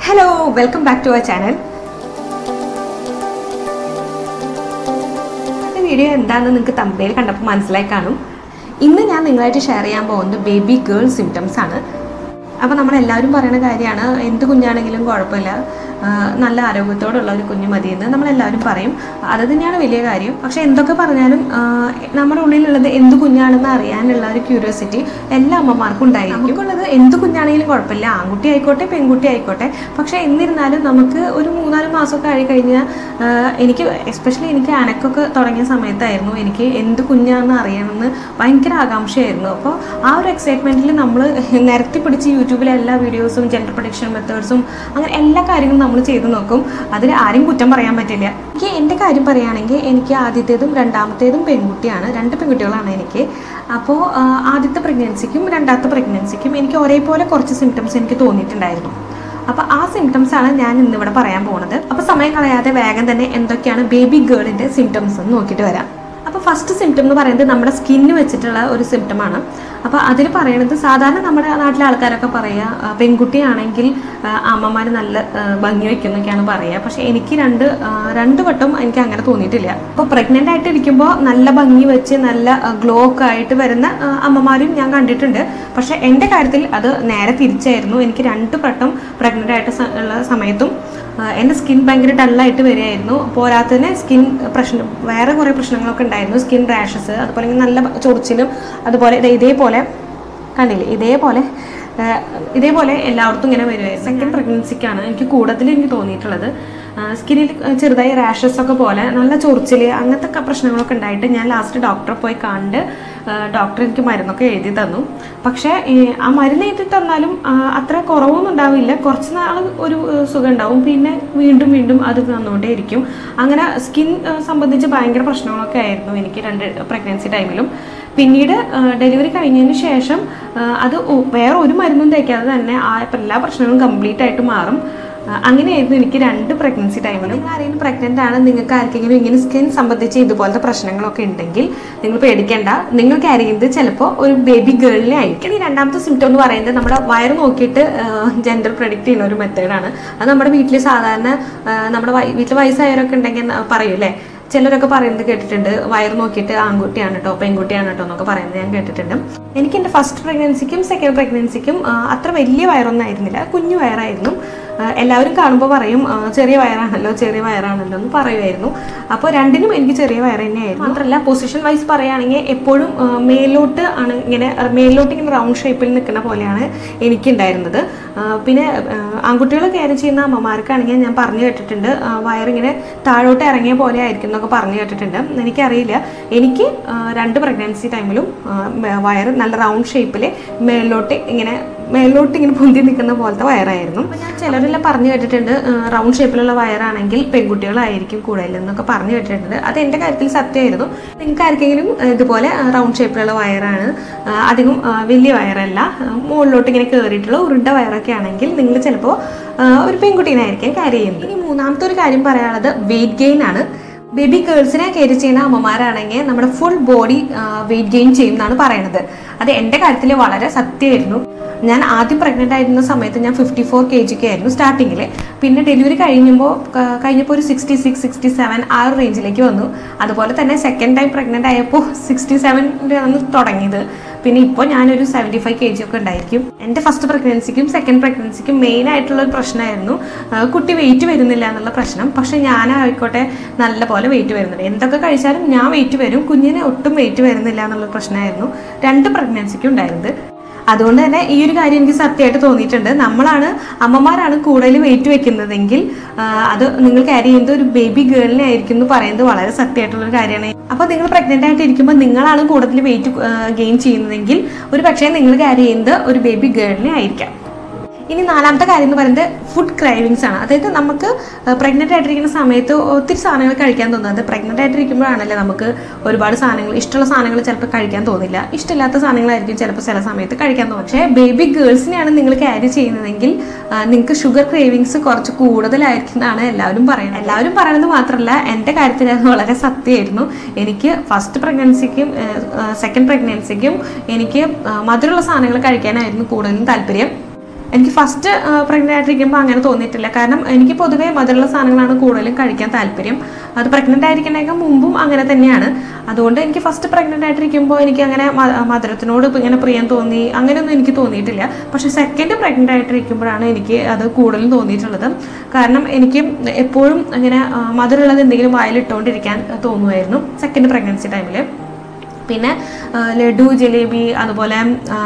Hello welcome back to our channel video എന്താണെന്ന് നിങ്ങൾക്ക് തമ്പയിൽ കണ്ടപ്പോൾ മനസ്സിലായി കാണും ഇന്ന് ഞാൻ നിങ്ങളായിട്ട് ഷെയർ ചെയ്യാൻ പോകുന്നത് ബേബി ഗേൾ സിംറ്റംസ് ആണ് അപ്പോൾ നമ്മളെല്ലാവരും പറയുന്ന കാര്യമാണ് എന്ത് കുഞ്ഞാണെങ്കിലും കുഴപ്പമില്ല ആ, നല്ല ആരോഗ്യത്തോടുള്ള ഒരു കുഞ്ഞ് മതിയെന്ന് നമ്മളെല്ലാവരും പറയും അത് തന്നെയാണ് വലിയ കാര്യം പക്ഷേ എന്തൊക്കെ പറഞ്ഞാലും ആ, നമ്മുടെ ഉള്ളിലുള്ളത് എന്ത് കുഞ്ഞാണെന്ന് അറിയാനുള്ള ഒരു ക്യൂരിയോസിറ്റി എല്ലാ അമ്മമാർക്കും ഉണ്ടായിരിക്കും നമുക്കുള്ളത് എന്ത് കുഞ്ഞാണെങ്കിലും കുഴപ്പമില്ല ആൺകുട്ടി ആയിക്കോട്ടെ പെൺകുട്ടി ആയിക്കോട്ടെ പക്ഷേ എന്നിരുന്നാലും നമുക്ക് ഒരു മൂന്നാല് മാസമൊക്കെ ആയി കഴിഞ്ഞാൽ ആ, എനിക്ക് എസ്പെഷ്യലി എനിക്ക് അനക്കൊക്കെ തുടങ്ങിയ സമയത്തായിരുന്നു എനിക്ക് എന്ത് കുഞ്ഞാണെന്ന് അറിയണമെന്ന് ഭയങ്കര ആകാംക്ഷയായിരുന്നു അപ്പോൾ ആ ഒരു എക്സൈറ്റ്മെൻറ്റിൽ നമ്മൾ നിരത്തി പിടിച്ച് യൂട്യൂബിലെ എല്ലാ വീഡിയോസും ജെൻഡർ പ്രൊഡിക്ഷൻ മെത്തേഡ്സും അങ്ങനെ എല്ലാ കാര്യങ്ങളും നമ്മൾ ചെയ്ത് നോക്കും അതിൽ ആരും കുറ്റം പറയാൻ പറ്റില്ല എനിക്ക് എൻ്റെ കാര്യം പറയുകയാണെങ്കിൽ എനിക്ക് ആദ്യത്തേതും രണ്ടാമത്തേതും പെൺകുട്ടിയാണ് രണ്ട് പെൺകുട്ടികളാണ് എനിക്ക് അപ്പോൾ ആ, ആദ്യത്തെ പ്രഗ്നൻസിക്കും രണ്ടാമത്തെ പ്രഗ്നൻസിക്കും എനിക്ക് ഒരേപോലെ കുറച്ച് സിംറ്റംസ് എനിക്ക് തോന്നിയിട്ടുണ്ടായിരുന്നു അപ്പോൾ ആ സിംറ്റംസ് ആണ് ഞാൻ ഇന്നിവിടെ പറയാൻ പോകുന്നത് അപ്പോൾ സമയം കളയാതെ വേഗം തന്നെ എന്തൊക്കെയാണ് ബേബി ഗേളിൻ്റെ സിംറ്റംസ് എന്ന് നോക്കിയിട്ട് വരാം അപ്പോൾ ഫസ്റ്റ് സിംറ്റം എന്ന് പറയുന്നത് നമ്മുടെ സ്കിന്ന് വെച്ചിട്ടുള്ള ഒരു സിംറ്റമാണ് അപ്പോൾ അതിൽ പറയണത് സാധാരണ നമ്മുടെ നാട്ടിലെ ആൾക്കാരൊക്കെ പറയുക ആ, പെൺകുട്ടിയാണെങ്കിൽ അമ്മമാർ നല്ല ആ, ഭംഗി വയ്ക്കുന്നൊക്കെയാണ് പറയുക പക്ഷേ എനിക്ക് രണ്ട് ആ, രണ്ട് വട്ടം എനിക്ക് അങ്ങനെ തോന്നിയിട്ടില്ല അപ്പോൾ പ്രഗ്നൻ്റ് ആയിട്ട് ഇരിക്കുമ്പോൾ നല്ല ഭംഗി വെച്ച് നല്ല ഗ്ലോ ഒക്കെ ആയിട്ട് വരുന്ന ആ, അമ്മമാരും ഞാൻ കണ്ടിട്ടുണ്ട് പക്ഷേ എൻ്റെ കാര്യത്തിൽ അത് നേരെ തിരിച്ചായിരുന്നു എനിക്ക് രണ്ട് വട്ടം പ്രഗ്നൻ്റ് ആയിട്ട് സ- ഉള്ള സമയത്തും ആ, എൻ്റെ സ്കിൻ ഭയങ്കര ഡള്ളായിട്ട് വരികയായിരുന്നു പോരാത്തതിന് സ്കിൻ പ്രശ്നം വേറെ കുറേ പ്രശ്നങ്ങളൊക്കെ ഉണ്ടായിരുന്നു സ്കിൻ റാഷസ് അതുപോലെ ഇങ്ങനെ നല്ല ചൊറിച്ചിലും അതുപോലെ ദേ ഇതേപോലെ കണ്ടില്ലേ ഇതേപോലെ ആ, ഇതേപോലെ എല്ലായിടത്തും ഇങ്ങനെ വരുമായിരുന്നു സെക്കൻഡ് പ്രഗ്നൻസിക്കാണ് എനിക്ക് കൂടുതൽ എനിക്ക് തോന്നിയിട്ടുള്ളത് സ്കിന്നിൽ ചെറുതായി റാഷസ് ഒക്കെ പോലെ നല്ല ചൊറിച്ചിൽ അങ്ങനത്തെ ഒക്കെ പ്രശ്നങ്ങളൊക്കെ ഉണ്ടായിട്ട് ഞാൻ ലാസ്റ്റ് ഡോക്ടറെ പോയി കണ്ട് ഡോക്ടർ എനിക്ക് മരുന്നൊക്കെ എഴുതി തന്നു പക്ഷേ ഈ ആ മരുന്ന് എഴുതി തന്നാലും ആ, അത്ര കുറവൊന്നും ഉണ്ടാവില്ല കുറച്ച് നാൾ ഒരു ആ, സുഖം ഉണ്ടാവും പിന്നെ വീണ്ടും വീണ്ടും അത് തന്നുകൊണ്ടേ ഇരിക്കും അങ്ങനെ സ്കിൻ സംബന്ധിച്ച് ഭയങ്കര പ്രശ്നങ്ങളൊക്കെ ആയിരുന്നു എനിക്ക് രണ്ട് പ്രഗ്നൻസി ടൈമിലും പിന്നീട് ഡെലിവറി കഴിഞ്ഞതിന് ശേഷം ആ, അത് ഒ- വേറെ ഒരു മരുന്നും തേക്കാതെ തന്നെ ആ എല്ലാ പ്രശ്നങ്ങളും കംപ്ലീറ്റ് ആയിട്ട് മാറും ആ, അങ്ങനെയായിരുന്നു എനിക്ക് രണ്ട് പ്രഗ്നൻസി ടൈമിലും നിങ്ങൾ ആരെങ്കിലും പ്രഗ്നൻ്റ് ആണ് നിങ്ങൾക്ക് ആർക്കെങ്കിലും ഇങ്ങനെ സ്കിൻ സംബന്ധിച്ച് ഇതുപോലത്തെ പ്രശ്നങ്ങളൊക്കെ ഉണ്ടെങ്കിൽ നിങ്ങൾ പേടിക്കേണ്ട നിങ്ങൾ ക്യാരി ചെയ്യുന്നത് ചിലപ്പോൾ ഒരു ബേബി ഗേളിനെ ആയിരിക്കും ഇനി രണ്ടാമത്തെ സിംറ്റം എന്ന് പറയുന്നത് നമ്മുടെ വയറ് നോക്കിയിട്ട് ജെൻഡർ പ്രഡിക്റ്റ് ചെയ്യുന്ന ഒരു മെത്തേഡാണ് അത് നമ്മുടെ വീട്ടിൽ സാധാരണ ആ, നമ്മുടെ വയ- വീട്ടിൽ വയസ്സായവരൊക്കെ ഉണ്ടെങ്കിൽ ന- പറയൂലേ ചിലരൊക്കെ പറയുന്നത് കേട്ടിട്ടുണ്ട് വയറ് നോക്കിയിട്ട് ആൺകുട്ടിയാണ് കേട്ടോ പെൺകുട്ടിയാണ് കേട്ടോ എന്നൊക്കെ പറയുന്നത് ഞാൻ കേട്ടിട്ടുണ്ട് എനിക്ക് എൻ്റെ ഫസ്റ്റ് പ്രഗ്നൻസിക്കും സെക്കൻഡ് പ്രഗ്നൻസിക്കും അത്ര വലിയ വയറൊന്നും ആയിരുന്നില്ല കുഞ്ഞു വയറായിരുന്നു ആ, എല്ലാവരും കാണുമ്പോൾ പറയും ആ, ചെറിയ വയറാണല്ലോ ചെറിയ വയറാണല്ലോ എന്ന് പറയുമായിരുന്നു അപ്പോൾ രണ്ടിനും എനിക്ക് ചെറിയ വയറ് തന്നെയായിരുന്നു മാത്രമല്ല പൊസിഷൻ വൈസ് പറയുകയാണെങ്കിൽ എപ്പോഴും ആ, മേലോട്ട് ആണ് ഇങ്ങനെ മേലോട്ട് ഇങ്ങനെ റൗണ്ട് ഷേപ്പിൽ നിൽക്കുന്ന പോലെയാണ് എനിക്കുണ്ടായിരുന്നത് ആ, പിന്നെ ആ, ആൺകുട്ടികൾ കയറി ചെയ്യുന്ന അമ്മമാർക്കാണെങ്കിൽ ഞാൻ പറഞ്ഞു കേട്ടിട്ടുണ്ട് ആ, വയറിങ്ങനെ താഴോട്ട് ഇറങ്ങിയ പോലെ ആയിരിക്കും എന്നൊക്കെ പറഞ്ഞു കേട്ടിട്ടുണ്ട് എനിക്കറിയില്ല എനിക്ക് ആ, രണ്ട് പ്രഗ്നൻസി ടൈമിലും ആ, മ- വയറ് നല്ല റൗണ്ട് ഷേപ്പിൽ മേലോട്ട് ഇങ്ങനെ മേലോട്ട് ഇങ്ങനെ പൊന്തി നിൽക്കുന്ന പോലത്തെ വയറായിരുന്നു അപ്പോൾ ഞാൻ ചിലരെല്ലാം പറഞ്ഞു കേട്ടിട്ടുണ്ട് റൗണ്ട് ഷേപ്പിലുള്ള വയറാണെങ്കിൽ പെൺകുട്ടികളായിരിക്കും കൂടുതൽ എന്നൊക്കെ പറഞ്ഞു കേട്ടിട്ടുണ്ട് അത് എൻ്റെ കാര്യത്തിൽ സത്യമായിരുന്നു നിങ്ങൾക്ക് ആർക്കെങ്കിലും ആ, ഇതുപോലെ റൗണ്ട് ഷേപ്പിലുള്ള വയറാണ് ആ, അധികം ആ, വലിയ വയറല്ല ആ, മുകളിലോട്ട് ഇങ്ങനെ കയറിയിട്ടുള്ള ഉരുണ്ട വയറൊക്കെ ആണെങ്കിൽ നിങ്ങൾ ചിലപ്പോൾ ഒരു പെൺകുട്ടീനായിരിക്കും ക്യാരി ചെയ്യുന്നത് ഇനി മൂന്നാമത്തെ ഒരു കാര്യം പറയാനുള്ളത് വെയിറ്റ് ഗെയിൻ ആണ് ബേബി ഗേൾസിനെ കയറി ചെയ്യുന്ന അമ്മമാരാണെങ്കിൽ നമ്മുടെ ഫുൾ ബോഡി വെയിറ്റ് ഗെയിൻ ചെയ്യും എന്നാണ് പറയുന്നത് അത് എൻ്റെ കാര്യത്തിൽ വളരെ സത്യമായിരുന്നു ഞാൻ ആദ്യം പ്രഗ്നൻ്റ് ആയിരുന്ന സമയത്ത് ഞാൻ ഫിഫ്റ്റി ഫോർ കെ ജിക്ക് ആയിരുന്നു സ്റ്റാർട്ടിങ്ങിൽ പിന്നെ ഡെലിവറി കഴിഞ്ഞപ്പോൾ കഴിഞ്ഞപ്പോൾ ഒരു സിക്സ്റ്റി സിക്സ് സിക്സ്റ്റി സെവൻ ആ ഒരു റേഞ്ചിലേക്ക് വന്നു അതുപോലെ തന്നെ സെക്കൻഡ് ടൈം പ്രഗ്നൻ്റ് ആയപ്പോൾ സിക്സ്റ്റി സെവനിലാണ് തുടങ്ങിയത് പിന്നെ ഇപ്പോൾ ഞാനൊരു സെവൻറ്റി ഫൈവ് കെ ജി ഒക്കെ ഉണ്ടായിരിക്കും എൻ്റെ ഫസ്റ്റ് പ്രഗ്നൻസിക്കും സെക്കൻഡ് പ്രഗ്നൻസിക്കും മെയിൻ ആയിട്ടുള്ള ഒരു പ്രശ്നമായിരുന്നു ആ, കുട്ടി വെയിറ്റ് വരുന്നില്ല എന്നുള്ള പ്രശ്നം പക്ഷേ ഞാനായിക്കോട്ടെ നല്ല പോലെ വെയിറ്റ് വരുന്നുണ്ട് എന്തൊക്കെ കഴിച്ചാലും ഞാൻ വെയിറ്റ് വരും കുഞ്ഞിന് ഒട്ടും വെയിറ്റ് വരുന്നില്ല എന്നുള്ള പ്രശ്നമായിരുന്നു രണ്ട് പ്രഗ്നൻസിക്കും ഉണ്ടായിരുന്നത് അതുകൊണ്ട് തന്നെ ഈ ഒരു കാര്യം എനിക്ക് സത്യമായിട്ട് തോന്നിയിട്ടുണ്ട് നമ്മളാണ് അമ്മമാരാണ് കൂടുതൽ വെയിറ്റ് വെക്കുന്നതെങ്കിൽ ആ, അത് നിങ്ങൾ ക്യാരി ചെയ്യുന്നത് ഒരു ബേബി ഗേളിനെ ആയിരിക്കും എന്ന് പറയുന്നത് വളരെ സത്യമായിട്ടുള്ള ഒരു കാര്യമാണ് അപ്പോൾ നിങ്ങൾ പ്രഗ്നൻ്റ് ആയിട്ട് ഇരിക്കുമ്പോൾ നിങ്ങളാണ് കൂടുതൽ വെയിറ്റ് ഗെയിൻ ചെയ്യുന്നതെങ്കിൽ ഒരു പക്ഷേ നിങ്ങൾ ക്യാരി ചെയ്യുന്നത് ഒരു ബേബി ഗേളിനെ ആയിരിക്കാം ഇനി നാലാമത്തെ കാര്യം എന്ന് പറയുന്നത് ഫുഡ് ക്രൈവിങ്സ് ആണ് അതായത് നമുക്ക് പ്രഗ്നൻ്റ് ആയിട്ടിരിക്കുന്ന സമയത്ത് ഒത്തിരി സാധനങ്ങൾ കഴിക്കാൻ തോന്നുന്നത് പ്രഗ്നൻ്റ് ആയിട്ടിരിക്കുമ്പോഴാണല്ലേ നമുക്ക് ഒരുപാട് സാധനങ്ങൾ ഇഷ്ടമുള്ള സാധനങ്ങൾ ചിലപ്പോൾ കഴിക്കാൻ തോന്നില്ല ഇഷ്ടമില്ലാത്ത സാധനങ്ങളായിരിക്കും ചിലപ്പോൾ ചില സമയത്ത് കഴിക്കാൻ തോന്നും പക്ഷേ ബേബി ഗേൾസിനെയാണ് നിങ്ങൾ ക്യാരി ചെയ്യുന്നതെങ്കിൽ നിങ്ങൾക്ക് ഷുഗർ ക്രേവിങ്സ് കുറച്ച് കൂടുതലായിരിക്കും എന്നാണ് എല്ലാവരും പറയുന്നത് എല്ലാവരും പറയുന്നത് മാത്രമല്ല എൻ്റെ കാര്യത്തിൽ അത് വളരെ സത്യമായിരുന്നു എനിക്ക് ഫസ്റ്റ് പ്രഗ്നൻസിക്കും സെക്കൻഡ് പ്രഗ്നൻസിക്കും എനിക്ക് ആ, മധുരമുള്ള സാധനങ്ങൾ കഴിക്കാനായിരുന്നു കൂടുതലും താല്പര്യം എനിക്ക് ഫസ്റ്റ് പ്രഗ്നൻ്റ് ആയിട്ടിരിക്കുമ്പോൾ അങ്ങനെ തോന്നിയിട്ടില്ല കാരണം എനിക്ക് പൊതുവേ മധുരമുള്ള സാധനങ്ങളാണ് കൂടുതലും കഴിക്കാൻ താല്പര്യം അത് പ്രഗ്നൻ്റ് ആയിരിക്കണേക്കാൾ മുമ്പും അങ്ങനെ തന്നെയാണ് അതുകൊണ്ട് എനിക്ക് ഫസ്റ്റ് പ്രഗ്നൻ്റ് ആയിട്ടിരിക്കുമ്പോൾ എനിക്ക് അങ്ങനെ മ- മധുരത്തിനോട് ഇപ്പം ഇങ്ങനെ പ്രിയം തോന്നി അങ്ങനെയൊന്നും എനിക്ക് തോന്നിയിട്ടില്ല പക്ഷെ സെക്കൻഡ് പ്രഗ്നൻ്റ് ആയിട്ടിരിക്കുമ്പോഴാണ് എനിക്ക് അത് കൂടുതലും തോന്നിയിട്ടുള്ളത് കാരണം എനിക്ക് എപ്പോഴും അങ്ങനെ ആ, മധുരമുള്ളത് എന്തെങ്കിലും വായിലിട്ടുകൊണ്ടിരിക്കാൻ തോന്നുമായിരുന്നു സെക്കൻഡ് പ്രഗ്നൻസി ടൈമിൽ പിന്നെ ആ, ലഡു ജിലേബി അതുപോലെ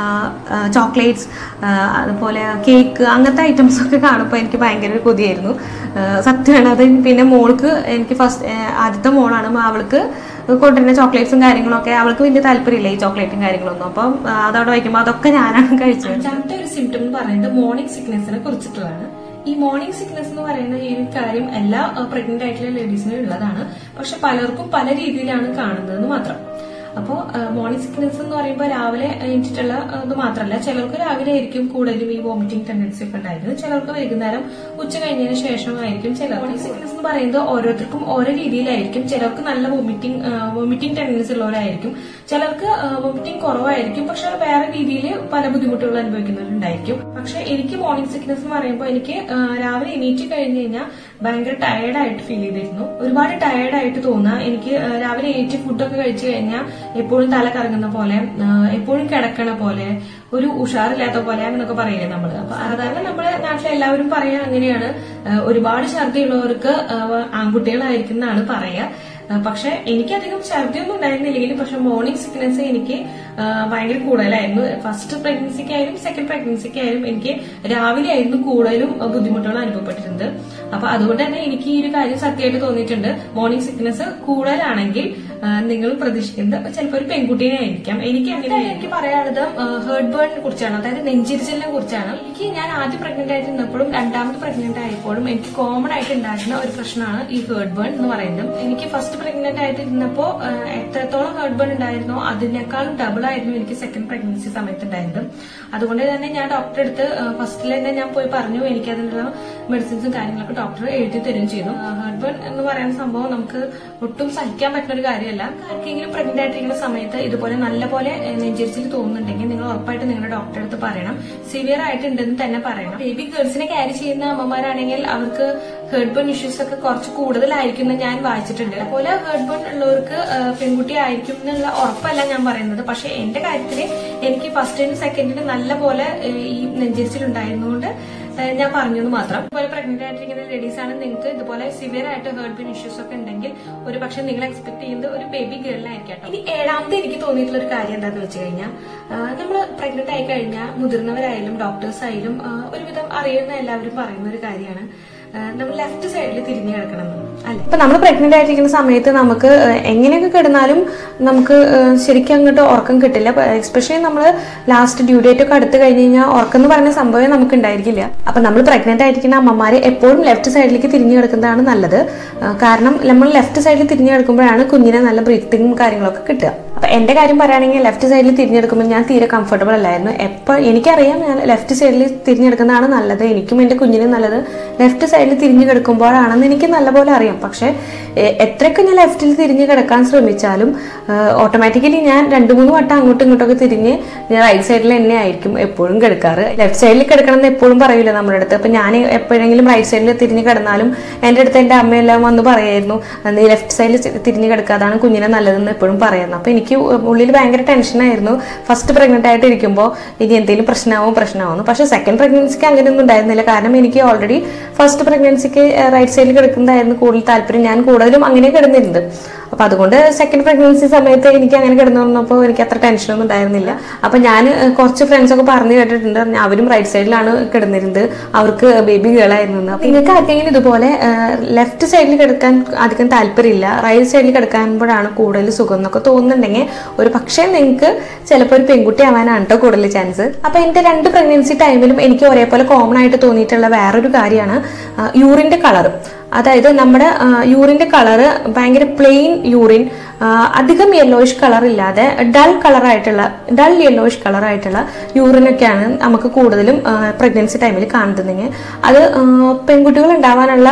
ചോക്ലേറ്റ്സ് അതുപോലെ കേക്ക് അങ്ങനത്തെ ഐറ്റംസ് ഒക്കെ കാണുമ്പോൾ എനിക്ക് ഭയങ്കര ഒരു കൊതിയായിരുന്നു ആ, സത്യമാണ് അത് പിന്നെ മോൾക്ക് എനിക്ക് ഫസ്റ്റ് ആദ്യത്തെ മോളാണ് അപ്പൊ അവൾക്ക് കൊണ്ടുവരുന്ന ചോക്ലേറ്റ്സും കാര്യങ്ങളൊക്കെ അവൾക്ക് വലിയ താല്പര്യമില്ല ഈ ചോക്ലേറ്റും കാര്യങ്ങളൊന്നും അപ്പം ആ, അതവിടെ വയ്ക്കുമ്പോൾ അതൊക്കെ ഞാനാണ് കഴിച്ചത് അഞ്ചാമത്തെ ഒരു സിംറ്റം എന്ന് പറയുന്നത് മോർണിംഗ് സിക്നസിനെ കുറിച്ചിട്ടുള്ളതാണ് ഈ മോർണിംഗ് സിക്നസ് എന്ന് പറയുന്ന ഈ ഒരു കാര്യം എല്ലാ പ്രഗ്നന്റ് ആയിട്ടുള്ള ലേഡീസിനും ഉള്ളതാണ് പക്ഷെ പലർക്കും പല രീതിയിലാണ് കാണുന്നതെന്ന് മാത്രം അപ്പോൾ മോർണിംഗ് സിക്നസ് എന്ന് പറയുമ്പോൾ രാവിലെ എണീറ്റിട്ടുള്ള ആ, ഇത് മാത്രമല്ല ചിലർക്ക് രാവിലെ ആയിരിക്കും കൂടുതലും ഈ വോമിറ്റിംഗ് ടെൻഡൻസി ഒക്കെ ഉണ്ടായിരുന്നത് ചിലർക്ക് വൈകുന്നേരം ഉച്ച കഴിഞ്ഞതിന് ശേഷമായിരിക്കും ചില മോർണിംഗ് സിക്നസ് എന്ന് പറയുന്നത് ഓരോരുത്തർക്കും ഓരോ രീതിയിലായിരിക്കും ചിലർക്ക് നല്ല വോമിറ്റിംഗ് വോമിറ്റിംഗ് ടെൻഡൻസി ഉള്ളവരായിരിക്കും ചിലർക്ക് വോമിറ്റിംഗ് കുറവായിരിക്കും പക്ഷെ വേറെ രീതിയിൽ പല ബുദ്ധിമുട്ടുകൾ അനുഭവിക്കുന്നവരുണ്ടായിരിക്കും പക്ഷെ എനിക്ക് മോർണിംഗ് സിക്നസ് എന്ന് പറയുമ്പോൾ എനിക്ക് ആ, രാവിലെ എണീറ്റ് കഴിഞ്ഞ് കഴിഞ്ഞാൽ ഭയങ്കര ടയർഡായിട്ട് ഫീൽ ചെയ്തിരുന്നു ഒരുപാട് ടയർഡായിട്ട് തോന്നുക എനിക്ക് ആ, രാവിലെ എണീറ്റ് ഫുഡൊക്കെ കഴിച്ചു കഴിഞ്ഞാൽ എപ്പോഴും തല കറങ്ങുന്ന പോലെ ആ, എപ്പോഴും കിടക്കണ പോലെ ഒരു ഉഷാറില്ലാത്ത പോലെ അങ്ങനെയൊക്കെ പറയില്ലേ നമ്മള് അപ്പൊ സാധാരണ നമ്മുടെ നാട്ടിലെ എല്ലാവരും പറയാ അങ്ങനെയാണ് ആ, ഒരുപാട് ഛർദിയുള്ളവർക്ക് ആ, ആൺകുട്ടികളായിരിക്കും എന്നാണ് പറയാ ആ, പക്ഷെ എനിക്കധികം ഛർദിയൊന്നും ഉണ്ടായിരുന്നില്ലെങ്കിലും പക്ഷെ മോർണിംഗ് സിക്നസ് എനിക്ക് ആ, ഭയങ്കര കൂടുതലായിരുന്നു ഫസ്റ്റ് പ്രഗ്നൻസിക്കായാലും സെക്കൻഡ് പ്രഗ്നൻസിക്കായാലും എനിക്ക് രാവിലെ ആയിരുന്നു കൂടുതലും ആ, ബുദ്ധിമുട്ടുകൾ അനുഭവപ്പെട്ടിട്ടുണ്ട് അപ്പൊ അതുകൊണ്ട് തന്നെ എനിക്ക് ഈ ഒരു കാര്യം സത്യമായിട്ട് തോന്നിയിട്ടുണ്ട് മോർണിംഗ് സിക്നസ് കൂടുതലാണെങ്കിൽ ആ, നിങ്ങൾ പ്രതീക്ഷിക്കുന്നത് ചിലപ്പോൾ ഒരു പെൺകുട്ടീനെ ആയിരിക്കാം എനിക്ക് അങ്ങനെ എനിക്ക് പറയാനുള്ളത് ഹേർഡ് ബേണിനെ കുറിച്ചാണ് അതായത് നെഞ്ചിരിച്ചിലിനെ കുറിച്ചാണ് എനിക്ക് ഞാൻ ആദ്യം പ്രഗ്നന്റ് ആയിരുന്നപ്പോഴും രണ്ടാമത് പ്രഗ്നന്റ് ആയപ്പോഴും എനിക്ക് കോമൺ ആയിട്ട് ഉണ്ടായിരുന്ന ഒരു പ്രശ്നമാണ് ഈ ഹേർഡ് ബേൺ എന്ന് പറയുന്നത് എനിക്ക് ഫസ്റ്റ് പ്രഗ്നന്റ് ആയിട്ട് ഇരുന്നപ്പോ ആ, എത്രത്തോളം ഹേർഡ് ബേൺ ഉണ്ടായിരുന്നോ അതിനേക്കാളും ഡബിൾ ആയിരുന്നു എനിക്ക് സെക്കൻഡ് പ്രഗ്നൻസി സമയത്ത് ഉണ്ടായിരുന്നത് അതുകൊണ്ട് തന്നെ ഞാൻ ഡോക്ടറെ അടുത്ത് ഫസ്റ്റിൽ തന്നെ ഞാൻ പോയി പറഞ്ഞു എനിക്ക് അതിനുള്ള മെഡിസിൻസും കാര്യങ്ങളൊക്കെ ഡോക്ടർ എഴുതി തരുകയും ചെയ്തു ഹേർഡ് ബേൺ എന്ന് പറയുന്ന സംഭവം നമുക്ക് ഒട്ടും സഹിക്കാൻ പറ്റുന്ന ഒരു കാര്യമല്ല ആർക്കെങ്കിലും പ്രഗ്നന്റ് ആയിട്ടിരിക്കുന്ന സമയത്ത് ഇതുപോലെ നല്ലപോലെ നെഞ്ചരിച്ചിൽ തോന്നുന്നുണ്ടെങ്കിൽ നിങ്ങൾ ഉറപ്പായിട്ട് നിങ്ങളുടെ ഡോക്ടറെ അടുത്ത് പറയണം സിവിയർ ആയിട്ടുണ്ടെന്ന് തന്നെ പറയണം ബേബി ഗേൾസിനെ ക്യാരി ചെയ്യുന്ന അമ്മമാരാണെങ്കിൽ അവർക്ക് ഹേർഡ് ബേൺ ഇഷ്യൂസ് ഒക്കെ കുറച്ച് കൂടുതലായിരിക്കും എന്ന് ഞാൻ വായിച്ചിട്ടുണ്ട് അതുപോലെ ഹേർഡ് ബേൺ ഉള്ളവർക്ക് ആ, പെൺകുട്ടി ആയിരിക്കും എന്നുള്ള ഉറപ്പല്ല ഞാൻ പറയുന്നത് പക്ഷെ എന്റെ കാര്യത്തിൽ എനിക്ക് ഫസ്റ്റിനും സെക്കൻഡിനും നല്ല പോലെ ആ, ഈ നെഞ്ചരിച്ചിൽ ഉണ്ടായിരുന്നുകൊണ്ട് ആ, ഞാൻ പറഞ്ഞു എന്ന് മാത്രം ഇതുപോലെ പ്രഗ്നന്റ് ആയിട്ടിരിക്കുന്ന ലേഡീസ് ആണ് നിങ്ങൾക്ക് ഇതുപോലെ സിവിയർ ആയിട്ട് ഹേർഡ് ബീൻ ഇഷ്യൂസ് ഒക്കെ ഉണ്ടെങ്കിൽ ഒരു പക്ഷെ നിങ്ങൾ എക്സ്പെക്ട് ചെയ്യുന്നത് ഒരു ബേബി ഗേളിനായിരിക്കും കേട്ടോ ഇനി ഏഴാമത്തെ എനിക്ക് തോന്നിയിട്ടുള്ള ഒരു കാര്യം എന്താണെന്ന് വെച്ച് കഴിഞ്ഞാൽ നമ്മൾ പ്രഗ്നന്റ് ആയി കഴിഞ്ഞാൽ മുതിർന്നവരായാലും ഡോക്ടേഴ്സ് ആയാലും ആ, ഒരുവിധം അറിയുന്ന എല്ലാവരും പറയുന്ന ഒരു കാര്യമാണ് നമ്മൾ ലെഫ്റ്റ് സൈഡിൽ തിരിഞ്ഞു കിടക്കണം അല്ലെ ഇപ്പൊ നമ്മൾ പ്രഗ്നന്റ് ആയിട്ടിരിക്കുന്ന സമയത്ത് നമുക്ക് ആ, എങ്ങനെയൊക്കെ കിടന്നാലും നമുക്ക് ആ, ശരിക്കും അങ്ങോട്ട് ഉറക്കം കിട്ടില്ല എസ്പെഷ്യലി നമ്മൾ ലാസ്റ്റ് ഡ്യൂ ഡേറ്റ് ഒക്കെ അടുത്ത് കഴിഞ്ഞ് കഴിഞ്ഞാൽ ഉറക്കം എന്ന് പറയുന്ന സംഭവം നമുക്ക് ഉണ്ടായിരിക്കില്ല അപ്പൊ നമ്മൾ പ്രഗ്നന്റ് ആയിരിക്കുന്ന അമ്മമാര് എപ്പോഴും ലെഫ്റ്റ് സൈഡിലേക്ക് തിരിഞ്ഞു കിടക്കുന്നതാണ് നല്ലത് ആ, കാരണം നമ്മൾ ലെഫ്റ്റ് സൈഡിൽ തിരിഞ്ഞു കിടക്കുമ്പോഴാണ് കുഞ്ഞിനെ നല്ല ബ്രീത്തിങ്ങും കാര്യങ്ങളൊക്കെ കിട്ടുക അപ്പൊ എന്റെ കാര്യം പറയുകയാണെങ്കിൽ ലെഫ്റ്റ് സൈഡിൽ തിരിഞ്ഞെടുക്കുമ്പോൾ ഞാൻ തീരെ കംഫർട്ടബിൾ അല്ലായിരുന്നു എപ്പോൾ എനിക്കറിയാം ഞാൻ ലെഫ്റ്റ് സൈഡിൽ തിരിഞ്ഞെടുക്കുന്നതാണ് നല്ലത് എനിക്കും എന്റെ കുഞ്ഞിനും നല്ലത് ലെഫ്റ്റ് സൈഡിൽ തിരിഞ്ഞു കിടക്കുമ്പോഴാണെന്ന് എനിക്ക് നല്ലപോലെ അറിയാം പക്ഷെ എ- എത്രയൊക്കെ ഞാൻ ലെഫ്റ്റിൽ തിരിഞ്ഞ് കിടക്കാൻ ശ്രമിച്ചാലും ഓട്ടോമാറ്റിക്കലി ഞാൻ രണ്ട് മൂന്ന് വട്ടം അങ്ങോട്ടും ഇങ്ങോട്ടൊക്കെ തിരിഞ്ഞ് ഞാൻ റൈറ്റ് സൈഡിൽ തന്നെ ആയിരിക്കും എപ്പോഴും കിടക്കാറ് ലെഫ്റ്റ് സൈഡിൽ കിടക്കണം എന്ന് എപ്പോഴും പറയില്ല നമ്മുടെ അടുത്ത് അപ്പൊ ഞാൻ എപ്പോഴെങ്കിലും റൈറ്റ് സൈഡിൽ തിരിഞ്ഞ് കിടന്നാലും എൻ്റെ അടുത്ത് എൻ്റെ അമ്മയെല്ലാം വന്ന് പറയായിരുന്നു നീ ലെഫ്റ്റ് സൈഡിൽ തിരിഞ്ഞ് കിടക്കുക അതാണ് കുഞ്ഞിനെ നല്ലതെന്ന് എപ്പോഴും പറയായിരുന്നു അപ്പൊ എനിക്ക് ഉള്ളിൽ ഭയങ്കര ടെൻഷനായിരുന്നു ഫസ്റ്റ് പ്രഗ്നന്റ് ആയിട്ട് ഇരിക്കുമ്പോൾ ഇനി എന്തെങ്കിലും പ്രശ്നമാവും പ്രശ്നമാവും പക്ഷെ സെക്കൻഡ് പ്രഗ്നൻസിക്ക് അങ്ങനെയൊന്നും ഉണ്ടായിരുന്നില്ല കാരണം എനിക്ക് ഓൾറെഡി ഫസ്റ്റ് പ്രഗ്നൻസിക്ക് റൈറ്റ് സൈഡിൽ കിടക്കുന്നതായിരുന്നു കൂടുതൽ താല്പര്യം ഞാൻ കൂടുതലും അങ്ങനെ കിടന്നിരുന്നത് അപ്പൊ അതുകൊണ്ട് സെക്കൻഡ് പ്രഗ്നൻസി സമയത്ത് എനിക്ക് അങ്ങനെ കിടന്നു വന്നപ്പോൾ എനിക്ക് അത്ര ടെൻഷനൊന്നും ഉണ്ടായിരുന്നില്ല അപ്പൊ ഞാൻ കുറച്ച് ഫ്രണ്ട്സ് ഒക്കെ പറഞ്ഞു കേട്ടിട്ടുണ്ട് ഞാൻ അവരും റൈറ്റ് സൈഡിലാണ് കിടന്നിരുന്നത് അവർക്ക് ബേബി ഗേൾ ആയിരുന്നു എന്ന്. അപ്പൊ നിങ്ങൾക്ക് ആർക്കെങ്കിലും ഇതുപോലെ ലെഫ്റ്റ് സൈഡിൽ കിടക്കാൻ അധികം താല്പര്യമില്ല റൈറ്റ് സൈഡിൽ കിടക്കാൻപോഴാണ് കൂടുതൽ സുഖം എന്നൊക്കെ തോന്നുന്നുണ്ടെങ്കിൽ ഒരു പക്ഷേ നിങ്ങൾക്ക് ചിലപ്പോൾ ഒരു പെൺകുട്ടി ആവാനാണ് കേട്ടോ കൂടുതൽ ചാൻസ് അപ്പൊ എന്റെ രണ്ട് പ്രഗ്നൻസി ടൈമിലും എനിക്ക് ഒരേപോലെ കോമൺ ആയിട്ട് തോന്നിയിട്ടുള്ള വേറൊരു കാര്യമാണ് യൂറിന്റെ കളർ അതായത് നമ്മുടെ യൂറിന്റെ കളറ് ഭയങ്കര പ്ലെയിൻ യൂറിൻ അധികം യെല്ലോയിഷ് കളർ ഇല്ലാതെ ഡൾ കളറായിട്ടുള്ള ഡൾ യെല്ലോയിഷ് കളറായിട്ടുള്ള യൂറിനൊക്കെയാണ് നമുക്ക് കൂടുതലും പ്രഗ്നൻസി ടൈമിൽ കാണുന്നതെങ്കിൽ അത് ആ, പെൺകുട്ടികൾ ഉണ്ടാവാനുള്ള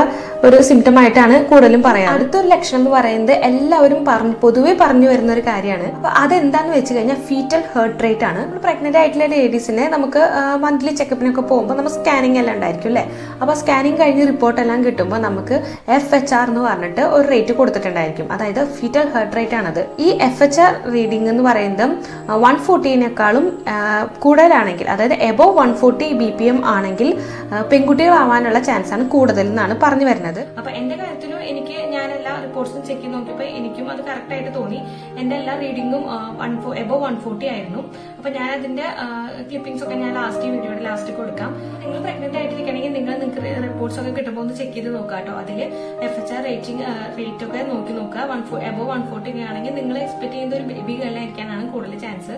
ഒരു സിംറ്റം ആയിട്ടാണ് കൂടുതലും പറയാറ് അടുത്തൊരു ലക്ഷണം എന്ന് പറയുന്നത് എല്ലാവരും പറഞ്ഞു പൊതുവെ പറഞ്ഞു വരുന്ന ഒരു കാര്യമാണ് അപ്പൊ അതെന്താന്ന് വെച്ച് കഴിഞ്ഞാൽ ഫീറ്റൽ ഹേർട്ട് റേറ്റ് ആണ് പ്രഗ്നന്റ് ആയിട്ടുള്ള ലേഡീസിനെ നമുക്ക് മന്ത്ലി ചെക്കപ്പിനൊക്കെ പോകുമ്പോൾ നമുക്ക് സ്കാനിങ് എല്ലാം ഉണ്ടായിരിക്കും അല്ലേ അപ്പോൾ സ്കാനിങ് കഴിഞ്ഞ് റിപ്പോർട്ട് എല്ലാം കിട്ടുമ്പോൾ നമുക്ക് എഫ് എച്ച് ആർ എന്ന് പറഞ്ഞിട്ട് ഒരു റേറ്റ് കൊടുത്തിട്ടുണ്ടായിരിക്കും അതായത് ഫീറ്റൽ ഹേർട്ട് റേറ്റ് ആണത് ഈ എഫ് എച്ച് ആർ റീഡിംഗ് എന്ന് പറയുന്നത് വൺ ഫോർട്ടീനേക്കാളും കൂടുതലാണെങ്കിൽ അതായത് above one forty B P M ആണെങ്കിൽ ആ, പെൺകുട്ടികളാവാനുള്ള ചാൻസ് ആണ് കൂടുതൽ എന്നാണ് പറഞ്ഞു വരുന്നത് അപ്പൊ എന്റെ കാര്യത്തിലും എനിക്ക് ഞാൻ എല്ലാ റിപ്പോർട്ട്സും ചെക്ക് ചെയ്ത് നോക്കിയപ്പോൾ എനിക്കും അത് കറക്റ്റ് ആയിട്ട് തോന്നി എന്റെ എല്ലാ റീഡിങ്ങും വൺ എബോ വൺ ഫോർട്ടി ആയിരുന്നു അപ്പൊ ഞാൻ അതിന്റെ ക്ലിപ്പിംഗ്സ് ഒക്കെ ഞാൻ ലാസ്റ്റ് വീഡിയോയുടെ ലാസ്റ്റ് കൊടുക്കാം നിങ്ങൾ പ്രഗ്നന്റ് ആയിട്ടിരിക്കണമെങ്കിൽ നിങ്ങൾ നിങ്ങൾക്ക് റിപ്പോർട്ട്സ് ഒക്കെ കിട്ടുമ്പോൾ ഒന്ന് ചെക്ക് ചെയ്ത് നോക്കാം കേട്ടോ അതിൽ F H R rating rate ഒക്കെ നോക്കി നോക്കുക വൺ ഫോ എബോ വൺ ഫോർട്ടി ഒക്കെ ആണെങ്കിൽ നിങ്ങൾ എക്സ്പെക്ട് ചെയ്യുന്ന ഒരു ബേബി ഗേളിലായിരിക്കാനാണ് കൂടുതൽ ചാൻസ്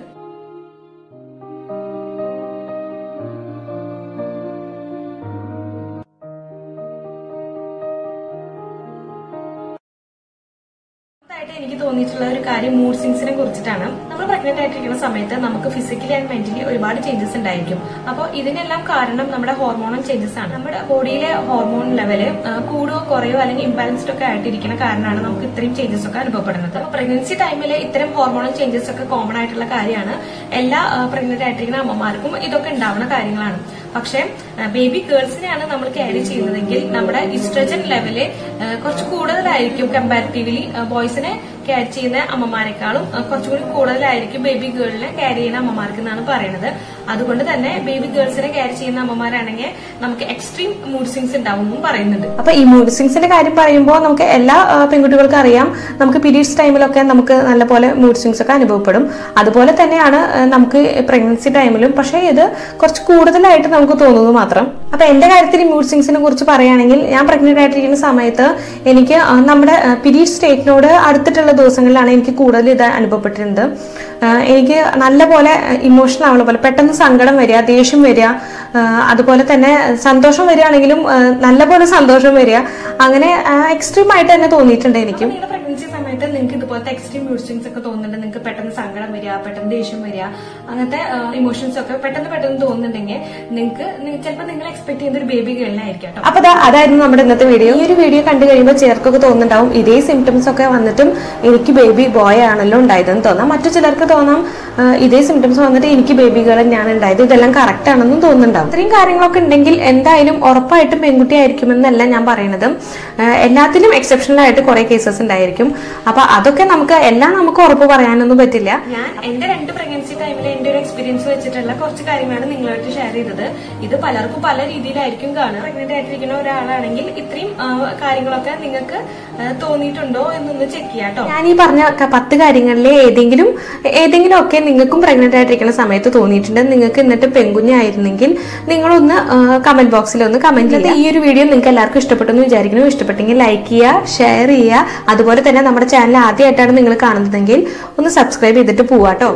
ആയിട്ട് എനിക്ക് തോന്നിയിട്ടുള്ള ഒരു കാര്യം മൂഡ് സിങ്സിനെ കുറിച്ചിട്ടാണ് നമ്മൾ പ്രഗ്നന്റ് ആയിട്ടിരിക്കുന്ന സമയത്ത് നമുക്ക് ഫിസിക്കലി ആൻഡ് മെന്റലി ഒരുപാട് ചേഞ്ചസ് ഉണ്ടായിരിക്കും അപ്പോൾ ഇതിനെല്ലാം കാരണം നമ്മുടെ ഹോർമോണൽ ചേഞ്ചസ് ആണ് നമ്മുടെ ബോഡിയിലെ ഹോർമോൺ ലെവല് കൂടുകയോ കുറയോ അല്ലെങ്കിൽ ഇംബാലൻസ്ഡ് ഒക്കെ ആയിട്ടിരിക്കുന്ന കാരണമാണ് നമുക്ക് ഇത്രയും ചേഞ്ചസ് ഒക്കെ അനുഭവപ്പെടുന്നത് അപ്പോൾ പ്രഗ്നൻസി ടൈമിൽ ഇത്തരം ഹോർമോണൽ ചേഞ്ചസ് ഒക്കെ കോമൺ ആയിട്ടുള്ള കാര്യമാണ് എല്ലാ പ്രഗ്നന്റ് ആയിട്ടിരിക്കുന്ന അമ്മമാർക്കും ഇതൊക്കെ ഉണ്ടാവുന്ന കാര്യങ്ങളാണ് പക്ഷേ ബേബി ഗേൾസിനെയാണ് നമ്മൾ ക്യാരി ചെയ്യുന്നതെങ്കിൽ നമ്മുടെ ഇസ്ട്രജൻ ലെവല് കുറച്ച് കൂടുതലായിരിക്കും കമ്പാരിറ്റീവ്ലി ബോയ്സിനെ ക്യാരി ചെയ്യുന്ന അമ്മമാരെക്കാളും ആ, കുറച്ചുകൂടി കൂടുതലായിരിക്കും ബേബി ഗേളിനെ ക്യാരി ചെയ്യുന്ന അമ്മമാർക്ക് എന്നാണ് പറയുന്നത് അതുകൊണ്ട് തന്നെ ബേബി ഗേൾസിനെ ക്യാരി ചെയ്യുന്ന അമ്മമാരാണെങ്കിൽ നമുക്ക് എക്സ്ട്രീം മൂഡ് സിങ്സ് ഉണ്ടാവും എന്നും പറയുന്നുണ്ട് അപ്പൊ ഈ മൂഡ് സിങ്സിന്റെ കാര്യം പറയുമ്പോൾ നമുക്ക് എല്ലാ ആ, പെൺകുട്ടികൾക്കും അറിയാം നമുക്ക് പീരീഡ്സ് ടൈമിലൊക്കെ നമുക്ക് നല്ലപോലെ മൂഡ് സിങ്സ് ഒക്കെ അനുഭവപ്പെടും അതുപോലെ തന്നെയാണ് ആ, നമുക്ക് പ്രഗ്നൻസി ടൈമിലും പക്ഷേ ഇത് കുറച്ച് കൂടുതലായിട്ട് നമുക്ക് തോന്നുന്നു മാത്രം അപ്പൊ എന്റെ കാര്യത്തിൽ മൂഡ് സിങ്സിനെ കുറിച്ച് പറയുകയാണെങ്കിൽ ഞാൻ പ്രഗ്നന്റ് ആയിട്ടിരിക്കുന്ന സമയത്ത് എനിക്ക് ആ, നമ്മുടെ പീരീഡ് സ്റ്റേറ്റിനോട് അടുത്തിട്ടുള്ള ദിവസങ്ങളിലാണ് എനിക്ക് കൂടുതൽ ഇത് അനുഭവപ്പെട്ടിരുന്നത് ആ, എനിക്ക് നല്ലപോലെ ഇമോഷണൽ ആവുന്ന പോലെ പെട്ടെന്ന് സങ്കടം വരിക ദേഷ്യം വരിക ആ, അതുപോലെ തന്നെ സന്തോഷം വരികയാണെങ്കിലും ആ, നല്ലപോലെ സന്തോഷം വരിക അങ്ങനെ എക്സ്ട്രീം ആയിട്ട് തന്നെ തോന്നിയിട്ടുണ്ട് എനിക്കും നിങ്ങളുടെ പ്രഗ്നൻസി സമയത്ത് നിങ്ങൾക്ക് ഇതുപോലത്തെ എക്സ്ട്രീം മൂഡ്സിങ്സ് ഒക്കെ തോന്നുന്നുണ്ട് നിങ്ങൾക്ക് പെട്ടെന്ന് സങ്കടം വരിക പെട്ടെന്ന് ദേഷ്യം വരിക അങ്ങനത്തെ ഇമോഷൻസ് ഒക്കെ പെട്ടെന്ന് പെട്ടെന്ന് തോന്നുന്നുണ്ടെങ്കിൽ നിങ്ങൾക്ക് ചിലപ്പോൾ നിങ്ങൾ എക്സ്പെക്ട് ചെയ്യുന്ന ഒരു ബേബി ഗേളിനായിരിക്കും കേട്ടോ അപ്പൊ അതായിരുന്നു നമ്മുടെ ഇന്നത്തെ വീഡിയോ ഈ ഒരു വീഡിയോ കണ്ടു കഴിയുമ്പോൾ ചിലർക്കൊക്കെ തോന്നുന്നുണ്ടാവും ഇതേ സിംറ്റംസ് ഒക്കെ വന്നിട്ടും എനിക്ക് ബേബി ബോയ് ആണല്ലോ ഉണ്ടായതെന്ന് തോന്നാം മറ്റു ചിലർക്ക് തോന്നാം ആ, ഇതേ സിംറ്റംസ് വന്നിട്ട് എനിക്ക് ബേബി ഗേൾ തന്നെയാണ് ഉണ്ടായത് ഇതെല്ലാം കറക്റ്റ് ആണെന്നും തോന്നുന്നുണ്ടാവും ഇത്രയും കാര്യങ്ങളൊക്കെ ഉണ്ടെങ്കിൽ എന്തായാലും ഉറപ്പായിട്ടും പെൺകുട്ടി ആയിരിക്കുമെന്നല്ല ഞാൻ പറയുന്നത് ആ, എല്ലാത്തിലും എക്സെപ്ഷണൽ ആയിട്ട് കുറെ കേസസ് ഉണ്ടായിരിക്കും അപ്പൊ അതൊക്കെ നമുക്ക് എല്ലാം നമുക്ക് ഉറപ്പ് പറയാനൊന്നും പറ്റില്ല ഞാൻ എന്റെ രണ്ട് പ്രഗ്നൻസി ടൈമിൽ എന്റെ ഒരു എക്സ്പീരിയൻസ് വെച്ചിട്ടുള്ള കുറച്ച് കാര്യങ്ങളാണ് നിങ്ങളായിട്ട് ഷെയർ ചെയ്തത് ഇത് പലർക്കും പല രീതിയിലായിരിക്കും കാണുക പ്രഗ്നന്റ് ആയിട്ടിരിക്കുന്ന ഒരാളാണെങ്കിൽ ഇത്രയും ആ, കാര്യങ്ങളൊക്കെ നിങ്ങൾക്ക് ആ, തോന്നിയിട്ടുണ്ടോ എന്നൊന്ന് ചെക്ക് ചെയ്യാം കേട്ടോ ഞാൻ ഈ പറഞ്ഞ ക- പത്ത് കാര്യങ്ങളിലെ ഏതെങ്കിലും ഏതെങ്കിലും ഒക്കെ നിങ്ങൾക്കും പ്രഗ്നന്റ് ആയിട്ടിരിക്കുന്ന സമയത്ത് തോന്നിയിട്ടുണ്ട് നിങ്ങൾക്ക് എന്നിട്ട് പെൺകുഞ്ഞായിരുന്നെങ്കിൽ നിങ്ങളൊന്ന് കമന്റ് ബോക്സിൽ ഒന്ന് കമന്റ് ചെയ്യുക ഈ ഒരു വീഡിയോ നിങ്ങൾക്ക് എല്ലാവർക്കും ഇഷ്ടപ്പെട്ടെന്ന് വിചാരിക്കുന്നു ഇഷ്ടപ്പെട്ടെങ്കിൽ ലൈക്ക് ചെയ്യുക ഷെയർ ചെയ്യുക അതുപോലെ തന്നെ നമ്മുടെ ചാനൽ ആദ്യമായിട്ടാണ് നിങ്ങൾ കാണുന്നതെങ്കിൽ ഒന്ന് സബ്സ്ക്രൈബ് ചെയ്തിട്ട് പോവാട്ടോ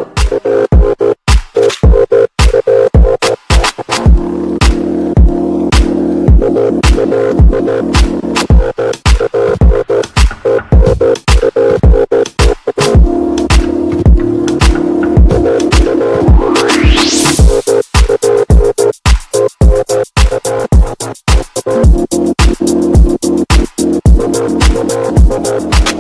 Thank